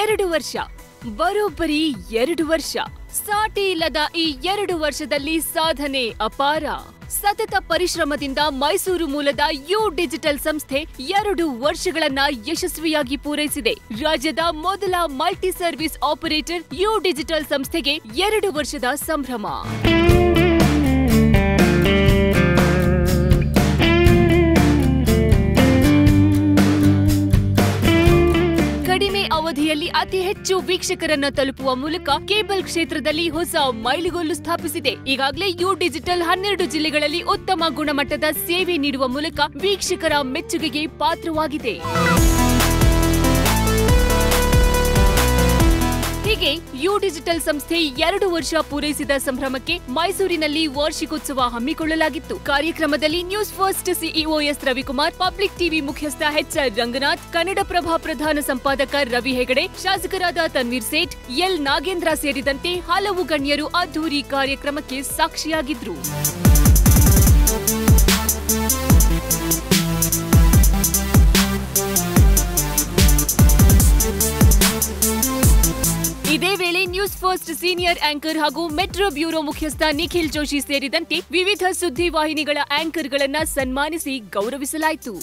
ಎರಡು ವರ್ಷ ಬರೋಬ್ಬರಿ ಎರಡು ವರ್ಷ ಸಾಟಿ ಇಲ್ಲದ ಈ ಎರಡು ವರ್ಷದಲ್ಲಿ ಸಾಧನೆ ಅಪಾರ ಸತತ ಪರಿಶ್ರಮದಿಂದ ಮೈಸೂರು ಮೂಲದ ಯು ಡಿಜಿಟಲ್ ಸಂಸ್ಥೆ ಎರಡು ವರ್ಷಗಳನ್ನ ಯಶಸ್ವಿಯಾಗಿ ಪೂರೈಸಿದೆ ರಾಜ್ಯದ ಮೊದಲ multi service operator U digital ಸಂಸ್ಥೆಗೆ ಎರಡು ವರ್ಷದ ಸಂಭ್ರಮ ಕಡಿಮೆ ಅವಧಿಯಲ್ಲಿ ಅತಿ ಹೆಚ್ಚು ವೀಕ್ಷಕರನ್ನ ತಲುಪುವ ಮೂಲಕ ಕೇಬಲ್ ಕ್ಷೇತ್ರದಲ್ಲಿ ಹೊಸ ಮೈಲಿಗಲ್ಲು ಸ್ಥಾಪಿಸಿದೆ ಈಗಾಗಲೇ ಯು ಡಿಜಿಟಲ್ ಹನ್ನೆರಡು ಜಿಲ್ಲೆಗಳಲ್ಲಿ ಉತ್ತಮ ಗುಣಮಟ್ಟದ ಸೇವೆ ನೀಡುವ ಮೂಲಕ ವೀಕ್ಷಕರ ಮೆಚ್ಚುಗೆಗೆ ಪಾತ್ರವಾಗಿದೆ ಹೀಗೆ ಯು ಡಿಜಿಟಲ್ ಸಂಸ್ಥೆ ಎರಡು ವರ್ಷ ಪೂರೈಸಿದ ಸಂಭ್ರಮಕ್ಕೆ ಮೈಸೂರಿನಲ್ಲಿ ವಾರ್ಷಿಕೋತ್ಸವ ಹಮ್ಮಿಕೊಳ್ಳಲಾಗಿತ್ತು ಕಾರ್ಯಕ್ರಮದಲ್ಲಿ news first CEO S Ravikumar public TV ಮುಖ್ಯಸ್ಥ ಎಚ್ ಆರ್ ರಂಗನಾಥ್ ಕನ್ನಡಪ್ರಭ ಪ್ರಧಾನ ಸಂಪಾದಕ ರವಿ ಹೆಗಡೆ ಶಾಸಕರಾದ ತನ್ವೀರ್ ಸೇಠ್ ಎಲ್ ನಾಗೇಂದ್ರ ಸೇರಿದಂತೆ ಹಲವು ಗಣ್ಯರು ಅದ್ದೂರಿ ಕಾರ್ಯಕ್ರಮಕ್ಕೆ ಸಾಕ್ಷಿಯಾಗಿದ್ರು ಇದೇ ವೇಳೆ ನ್ಯೂಸ್ ಫಸ್ಟ್ ಸೀನಿಯರ್ ಆಂಕರ್ ಹಾಗೂ ಮೆಟ್ರೋ ಬ್ಯೂರೋ ಮುಖ್ಯಸ್ಥ ನಿಖಿಲ್ ಜೋಶಿ ಸೇರಿದಂತೆ ವಿವಿಧ ಸುದ್ದಿ ವಾಹಿನಿಗಳ ಆಂಕರ್ಗಳನ್ನ ಸನ್ಮಾನಿಸಿ ಗೌರವಿಸಲಾಯಿತು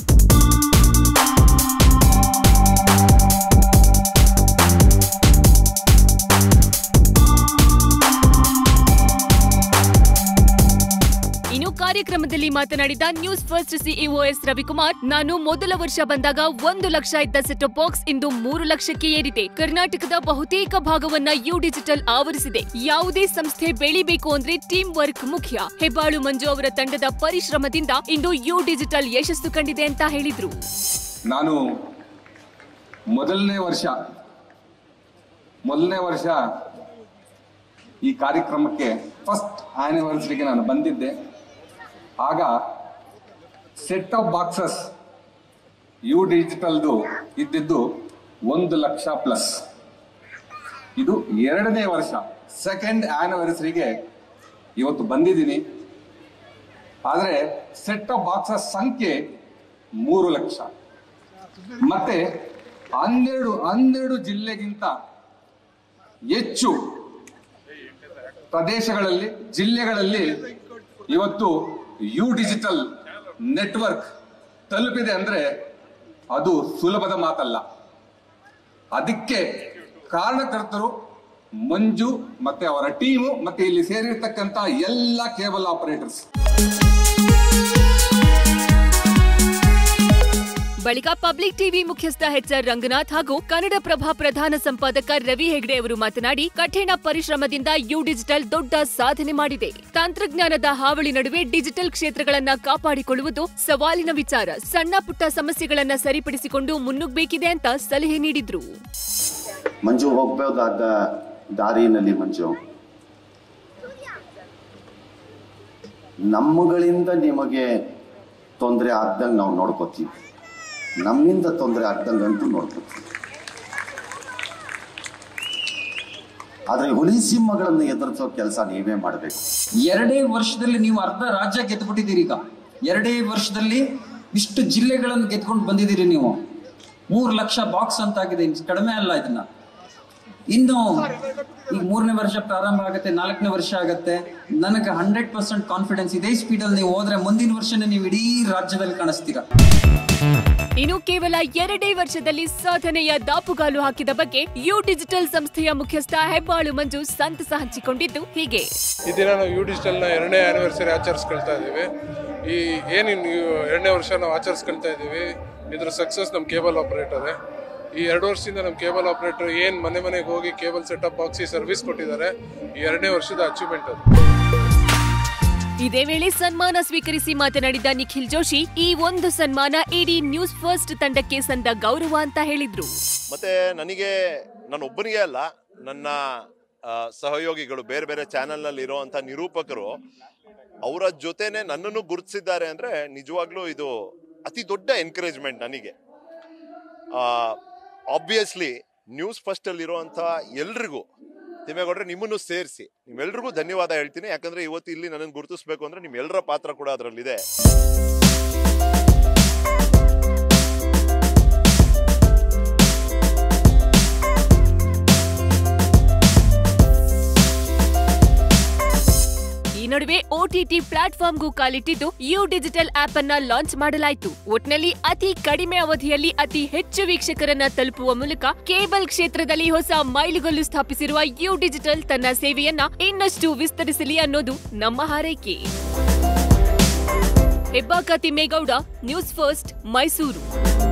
ಇನ್ನು ಕಾರ್ಯಕ್ರಮದಲ್ಲಿ ಮಾತನಾಡಿದ news first CEO S Ravikumar ನಾನು ಮೊದಲ ವರ್ಷ ಬಂದಾಗ ಒಂದು ಲಕ್ಷ ಇದ್ದ ಸೆಟಪ್ ಬಾಕ್ಸ್ ಇಂದು ಮೂರು ಲಕ್ಷಕ್ಕೆ ಏರಿದೆ ಕರ್ನಾಟಕದ ಬಹುತೇಕ ಭಾಗವನ್ನ ಯು ಡಿಜಿಟಲ್ ಆವರಿಸಿದೆ ಯಾವುದೇ ಸಂಸ್ಥೆ ಬೆಳಿಬೇಕು ಅಂದ್ರೆ ಟೀಮ್ ವರ್ಕ್ ಮುಖ್ಯ ಹೆಬ್ಬಾಳು ಮಂಜು ಅವರ ತಂಡದ ಪರಿಶ್ರಮದಿಂದ ಇಂದು ಯು ಡಿಜಿಟಲ್ ಯಶಸ್ಸು ಕಂಡಿದೆ ಅಂತ ಹೇಳಿದ್ರು ನಾನು ಮೊದಲನೇ ವರ್ಷ ಮೊದಲನೇ ವರ್ಷ ಈ ಕಾರ್ಯಕ್ರಮಕ್ಕೆ ಫಸ್ಟ್ ಆನಿವರ್ಸರಿಗೆ ನಾನು ಬಂದಿದ್ದೆ ಆಗ ಸೆಟ್ ಆಫ್ ಬಾಕ್ಸಸ್ ಯು ಡಿಜಿಟಲ್ದು ಇದ್ದಿದ್ದು ಒಂದು ಲಕ್ಷ ಪ್ಲಸ್ ಇದು ಎರಡನೇ ವರ್ಷ ಸೆಕೆಂಡ್ ಆನಿವರ್ಸರಿಗೆ ಇವತ್ತು ಬಂದಿದ್ದೀನಿ ಆದರೆ ಸೆಟ್ ಆಫ್ ಬಾಕ್ಸಸ್ ಸಂಖ್ಯೆ ಮೂರು ಲಕ್ಷ ಮತ್ತೆ ಹನ್ನೆರಡು ಹನ್ನೆರಡು ಜಿಲ್ಲೆಗಿಂತ ಹೆಚ್ಚು ಪ್ರದೇಶಗಳಲ್ಲಿ ಜಿಲ್ಲೆಗಳಲ್ಲಿ ಇವತ್ತು ಯು ಡಿಜಿಟಲ್ ನೆಟ್ವರ್ಕ್ ತಲುಪಿದೆ ಅಂದ್ರೆ ಅದು ಸುಲಭದ ಮಾತಲ್ಲ ಅದಕ್ಕೆ ಕಾರಣಕರ್ತರು ಮಂಜು ಮತ್ತೆ ಅವರ ಟೀಮು ಮತ್ತೆ ಇಲ್ಲಿ ಸೇರಿರ್ತಕ್ಕಂತ ಎಲ್ಲ ಕೇಬಲ್ ಆಪರೇಟರ್ಸ್ ಬಳಿಕ ಪಬ್ಲಿಕ್ ಟಿವಿ ಮುಖ್ಯಸ್ಥ ಎಚ್ ಆರ್ ರಂಗನಾಥ್ ಹಾಗೂ ಕನ್ನಡಪ್ರಭ ಪ್ರಧಾನ ಸಂಪಾದಕ ರವಿ ಹೆಗ್ಡೆ ಅವರು ಮಾತನಾಡಿ ಕಠಿಣ ಪರಿಶ್ರಮದಿಂದ ಯು ಡಿಜಿಟಲ್ ದೊಡ್ಡ ಸಾಧನೆ ಮಾಡಿದೆ ತಂತ್ರಜ್ಞಾನದ ಹಾವಳಿ ನಡುವೆ ಡಿಜಿಟಲ್ ಕ್ಷೇತ್ರಗಳನ್ನ ಕಾಪಾಡಿಕೊಳ್ಳುವುದು ಸವಾಲಿನ ವಿಚಾರ ಸಣ್ಣ ಪುಟ್ಟ ಸಮಸ್ಯೆಗಳನ್ನ ಸರಿಪಡಿಸಿಕೊಂಡು ಮುನ್ನುಗ್ಬೇಕಿದೆ ಅಂತ ಸಲಹೆ ನೀಡಿದ್ರು ಮಂಜು ಹೋಗ್ಬೋದಾದ ದಾರಿನಲ್ಲಿ ಮಂಜು ನಮ್ಮಗಳಿಂದ ನಿಮಗೆ ತೊಂದರೆ ಆಗ್ದಂಗೆ ನಾವು ನೋಡ್ಕೋತೀವಿ ನಮ್ಮಿಂದ ತೊಂದರೆ ಆಗ್ದಂಗೆ ಅಂತೂ ನೋಡ್ಕೋತೀವಿ ಆದ್ರೆ ಹುಲಿ ಸಿಂಹಗಳನ್ನು ಎದುರಿಸೋ ಕೆಲಸ ನೀವೇ ಮಾಡಬೇಕು ಎರಡೇ ವರ್ಷದಲ್ಲಿ ನೀವು ಅರ್ಧ ರಾಜ್ಯ ಗೆದ್ದುಬಿಟ್ಟಿದ್ದೀರಿ ಈಗ ಎರಡೇ ವರ್ಷದಲ್ಲಿ ಇಷ್ಟು ಜಿಲ್ಲೆಗಳನ್ನು ಗೆದ್ಕೊಂಡು ಬಂದಿದ್ದೀರಿ ನೀವು ಮೂರು ಲಕ್ಷ ಬಾಕ್ಸ್ ಅಂತ ಆಗಿದೆ ಇನ್ನು ಕಡಿಮೆ ಅಲ್ಲ ಇದನ್ನ ಇನ್ನು ಈಗ ಮೂರನೇ ವರ್ಷ ಪ್ರಾರಂಭ ಆಗುತ್ತೆ ನಾಲ್ಕನೇ ವರ್ಷ ಆಗುತ್ತೆ ನನಗೆ ಹಂಡ್ರೆಡ್ ಪರ್ಸೆಂಟ್ ಕಾನ್ಫಿಡೆನ್ಸ್ ಇದೇ ಸ್ಪೀಡಲ್ಲಿ ನೀವು ಹೋದ್ರೆ ಮುಂದಿನ ವರ್ಷನೇ ನೀವು ಇಡೀ ರಾಜ್ಯದಲ್ಲಿ ಕಾಣಿಸ್ತೀರಾ ಇನ್ನು ಕೇವಲ ಎರಡೇ ವರ್ಷದಲ್ಲಿ ಸಾಧನೆಯ ದಾಪುಗಾಲು ಹಾಕಿದ ಬಗ್ಗೆ ಯು ಡಿಜಿಟಲ್ ಸಂಸ್ಥೆಯ ಮುಖ್ಯಸ್ಥ ಹೆಬ್ಬಾಳು ಮಂಜು ಸಂತಸ ಹಂಚಿಕೊಂಡಿದ್ದು ಹೀಗೆ ಈ ದಿನ ನಾವು ಯು ಡಿಜಿಟಲ್ನ ಎರಡನೇ ಆ್ಯನಿವರ್ಸರಿ ಆಚರಿಸ್ಕೊಳ್ತಾ ಇದ್ದೀವಿ ಈ ಏನು ಎರಡನೇ ವರ್ಷ ನಾವು ಆಚರಿಸ್ಕೊಳ್ತಾ ಇದ್ದೀವಿ ಇದ್ರ ಸಕ್ಸಸ್ ನಮ್ಮ ಕೇಬಲ್ ಆಪರೇಟರೇ ಈ ಎರಡು ವರ್ಷದಿಂದ ನಮ್ಮ ಕೇಬಲ್ ಆಪರೇಟರ್ ಏನು ಮನೆ ಮನೆಗೆ ಹೋಗಿ ಕೇಬಲ್ ಸೆಟಪ್ ಬಾಕ್ಸಿ ಸರ್ವಿಸ್ ಕೊಟ್ಟಿದ್ದಾರೆ ಈ ಎರಡನೇ ವರ್ಷದ ಅಚೀವ್ಮೆಂಟ್ ಅದು ಇದೇ ವೇಳೆ ಸನ್ಮಾನ ಸ್ವೀಕರಿಸಿ ಮಾತನಾಡಿದ ನಿಖಿಲ್ ಜೋಶಿ ಈ ಒಂದು ಸನ್ಮಾನ ಇಡೀ ನ್ಯೂಸ್ ಫಸ್ಟ್ ತಂಡಕ್ಕೆ ಸಂದ ಗೌರವ ಅಂತ ಹೇಳಿದ್ರು ಮತ್ತೆ ನನಗೆ ನಾನು ಒಬ್ಬನಿಗೆ ಅಲ್ಲ ನನ್ನ ಆ, ಸಹಯೋಗಿಗಳು ಬೇರೆ ಬೇರೆ ಚಾನೆಲ್ನಲ್ಲಿ ಇರುವಂಥ ನಿರೂಪಕರು ಅವರ ಜೊತೆನೆ ನನ್ನನ್ನು ಗುರುತಿಸಿದ್ದಾರೆ ಅಂದರೆ ನಿಜವಾಗ್ಲೂ ಇದು ಅತಿ ದೊಡ್ಡ ಎನ್ಕರೇಜ್ಮೆಂಟ್ ನನಗೆ ಆಬ್ವಿಯಸ್ಲಿ ನ್ಯೂಸ್ ಫಸ್ಟಲ್ಲಿರುವಂಥ ಎಲ್ರಿಗೂ ತಿಮ್ಮೇಗೌಡ್ರೆ ನಿಮ್ಮನ್ನು ಸೇರಿಸಿ ನಿಮ್ಮೆಲ್ರಿಗೂ ಧನ್ಯವಾದ ಹೇಳ್ತೀನಿ ಯಾಕಂದ್ರೆ ಇವತ್ತು ಇಲ್ಲಿ ನನ್ನನ್ನು ಗುರುತಿಸ್ಬೇಕು ಅಂದ್ರೆ ನಿಮ್ಮೆಲ್ಲರ ಪಾತ್ರ ಕೂಡ ಅದರಲ್ಲಿದೆ ನಡುವೆ ಒಟಿಟಿ ಪ್ಲಾಟ್ಫಾರ್ಮ್ಗೂ ಕಾಲಿಟ್ಟಿದ್ದು ಯು ಡಿಜಿಟಲ್ ಆಪ್ ಅನ್ನ ಲಾಂಚ್ ಮಾಡಲಾಯಿತು ಒಟ್ನಲ್ಲಿ ಅತಿ ಕಡಿಮೆ ಅವಧಿಯಲ್ಲಿ ಅತಿ ಹೆಚ್ಚು ವೀಕ್ಷಕರನ್ನ ತಲುಪುವ ಮೂಲಕ ಕೇಬಲ್ ಕ್ಷೇತ್ರದಲ್ಲಿ ಹೊಸ ಮೈಲುಗಲ್ಲು ಸ್ಥಾಪಿಸಿರುವ ಯು ಡಿಜಿಟಲ್ ತನ್ನ ಸೇವೆಯನ್ನ ಇನ್ನಷ್ಟು ವಿಸ್ತರಿಸಲಿ ಅನ್ನೋದು ನಮ್ಮ ಹಾರೈಕೆ ಹೆಬ್ಬಾಕ ತಿಮ್ಮೇಗೌಡ ನ್ಯೂಸ್ ಫಸ್ಟ್ ಮೈಸೂರು